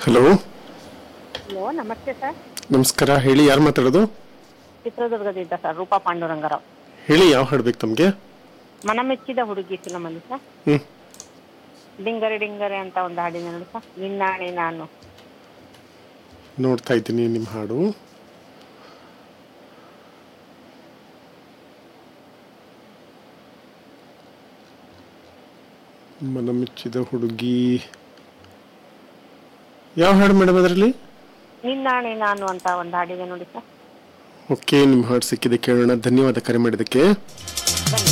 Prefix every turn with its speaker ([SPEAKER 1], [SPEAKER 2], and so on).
[SPEAKER 1] hello
[SPEAKER 2] hello ನಮಸ್ತೆ sir
[SPEAKER 1] ನಮಸ್ಕಾರ ಹೇಳಿ ಯಾರು ಮಾತಾಡೋದು
[SPEAKER 2] ಚಿತ್ರದುರ್ಗದಿಂದ ಸರ್ ರೂಪಾ ಪಾಂಡುರಂಗರಾವ್
[SPEAKER 1] ಹೇಳಿ ಯಾವ ಹಾಡ್ಬೇಕು ತಮಗೆ
[SPEAKER 2] ಮನಮೆಚ್ಚಿದ ಹುಡುಗಿ ಫಿಲಮಲ್ಲಿ ಸರ್
[SPEAKER 1] ಹ್ಞೂ
[SPEAKER 2] ಡಿಂಗರೆ ಡಿಂಗರೆ ಅಂತ ಒಂದು ಹಾಡಿನ ನೋಡಿ ಸರ್ ನಿನ್ನಾಣೆ ನಾನು
[SPEAKER 1] ನೋಡ್ತಾ ಇದ್ದೀನಿ ನಿಮ್ಮ ಹಾಡು ಮನಮೆಚ್ಚಿದ ಹುಡುಗಿ ಯಾವ ಹಾಡು ಮೇಡಮ್ ಅದರಲ್ಲಿ
[SPEAKER 2] ನಿನ್ನಾಣೆ ನಾನು ಅಂತ ಒಂದು ಹಾಡಿದೆ ನೋಡಿ ಸರ್
[SPEAKER 1] ಓಕೆ ನಿಮ್ಮ ಹಾಡು ಸಿಕ್ಕಿದೆ ಕೇಳೋಣ ಧನ್ಯವಾದ ಕರೆ ಮಾಡಿದ್ದಕ್ಕೆ